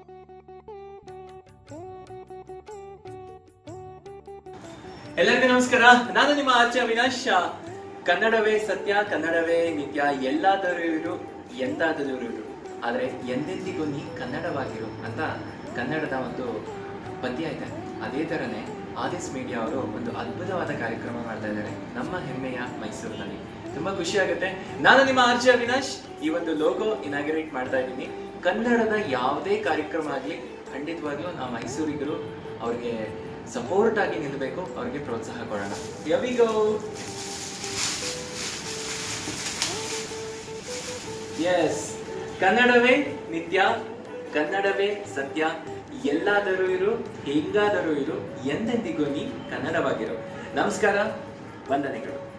ಎಲ್ಲರಿಗೂ ನಮಸ್ಕಾರ ನಾನು ನಿಮ್ಮ ಆರ್ಚ ಅವಿನಾಶ್ ಕನ್ನಡವೇ ಸತ್ಯ ಕನ್ನಡವೇ ನಿತ್ಯ ಎಲ್ಲಾದರೂ ಇರು ಎಂದಾದರೂ ಇರು ಆದ್ರೆ ಎಂದೆಂದಿಗೂ ನೀ ಕನ್ನಡವಾಗಿರು ಅಂತ ಕನ್ನಡದ ಒಂದು ಪದ್ಯ ಇದೆ ಅದೇ ತರನೇ ಆದಿಸ್ ಮೀಡಿಯಾ ಅವರು ಒಂದು ಅದ್ಭುತವಾದ ಕಾರ್ಯಕ್ರಮ ಮಾಡ್ತಾ ಇದ್ದಾರೆ ನಮ್ಮ ಹೆಮ್ಮೆಯ ಮೈಸೂರಿನಲ್ಲಿ ತುಂಬಾ ಖುಷಿ ಆಗುತ್ತೆ ನಾನು ನಿಮ್ಮ ಆರ್ಜೆ ಅವಿನಾಶ್ ಈ ಒಂದು ಲೋಗೋ ಇನಾಗ್ರೇಟ್ ಮಾಡ್ತಾ ಇದ್ದೀನಿ ಕನ್ನಡದ ಯಾವುದೇ ಕಾರ್ಯಕ್ರಮ ಆಗಲಿ ಖಂಡಿತವಾಗ್ಲೂ ನಾವು ಮೈಸೂರಿಗರು ಅವ್ರಿಗೆ ಸಪೋರ್ಟ್ ಆಗಿ ನಿಲ್ಲಬೇಕು ಅವ್ರಿಗೆ ಪ್ರೋತ್ಸಾಹ ಕೊಡೋಣ ಯವಿಗೋ ಎಸ್ ಕನ್ನಡವೇ ನಿತ್ಯ ಕನ್ನಡವೇ ಸತ್ಯ ಎಲ್ಲಾದರೂ ಇರು ಹೇಗಾದರೂ ಇರು ಎಂದೆಂದಿಗೂ ನೀ ಕನ್ನಡವಾಗಿರು ನಮಸ್ಕಾರ ವಂದನೆಗಳು